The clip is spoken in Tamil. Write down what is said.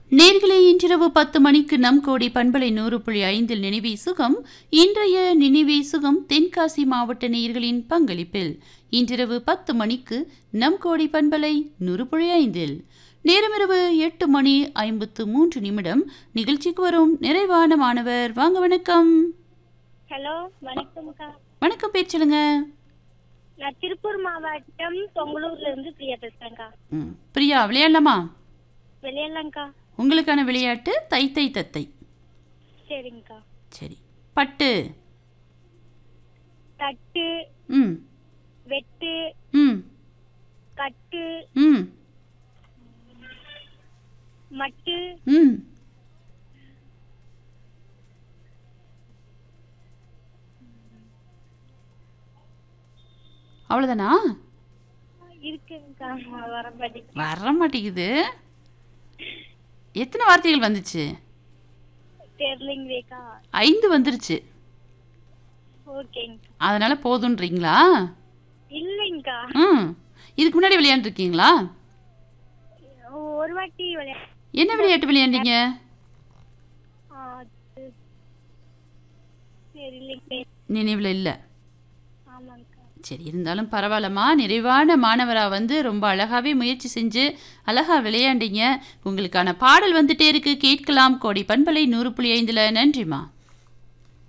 நேர்களே இன்றிரவு பத்து மணிக்கு நம் கோடி பண்பலை நூறு புள்ளி ஐந்தில் நினைவே சுகம் இன்றைய நினைவே சுகம் தென்காசி மாவட்ட நேயர்களின் பங்களிப்பில் இன்றிரவு பத்து மணிக்கு நம் கோடி பண்பலை நூறு புள்ளி ஐந்தில் நேரமிரவு எட்டு மணி ஐம்பத்து மூன்று நிமிடம் நிகழ்ச்சிக்கு வரும் நிறைவான மாணவர் வாங்க வணக்கம் ஹலோ வணக்கம்க்கா வணக்கம் பேர் சொல்லுங்க நான் திருப்பூர் மாவட்டம் பொங்கலூர்ல இருந்து பிரியா பேசுறேன்க்கா ம், பிரியா விளையாடலாமா வெளியெல்லாம்க்கா உங்களுக்கான விளையாட்டு தைத்தை தத்தை சரிங்கக்கா சரி பட்டு தட்டு ம் வெட்டு ம் கட்டு ம் மட்டு ம் அவ்வளோதானா இருக்குங்கக்கா வர மாட்டேங்குது வர மாட்டேங்குது எத்தனை வார்த்தைகள் வந்துச்சு தெரியலைங்களேக்கா ஐந்து வந்துருச்சு ஓகேங்க அதனால போதுன்றீங்களா இல்லைங்கக்கா ம் இதுக்கு முன்னாடி விளையாண்டுருக்கீங்களா ஒரு வாட்டி விளையா என்ன விளையாட்டு விளையாண்டீங்க ஆ, அது தெரியலைங்களே நினைவில் இல்லை ஆமாங்கக்கா சரி இருந்தாலும் பரவாயில்லம்மா நிறைவான மாணவராக வந்து ரொம்ப அழகாகவே முயற்சி செஞ்சு அழகாக விளையாண்டீங்க உங்களுக்கான பாடல் வந்துட்டே இருக்கு கேட்கலாம் கோடி பண்பலை நூறு புள்ளி ஐந்தில் நன்றிம்மா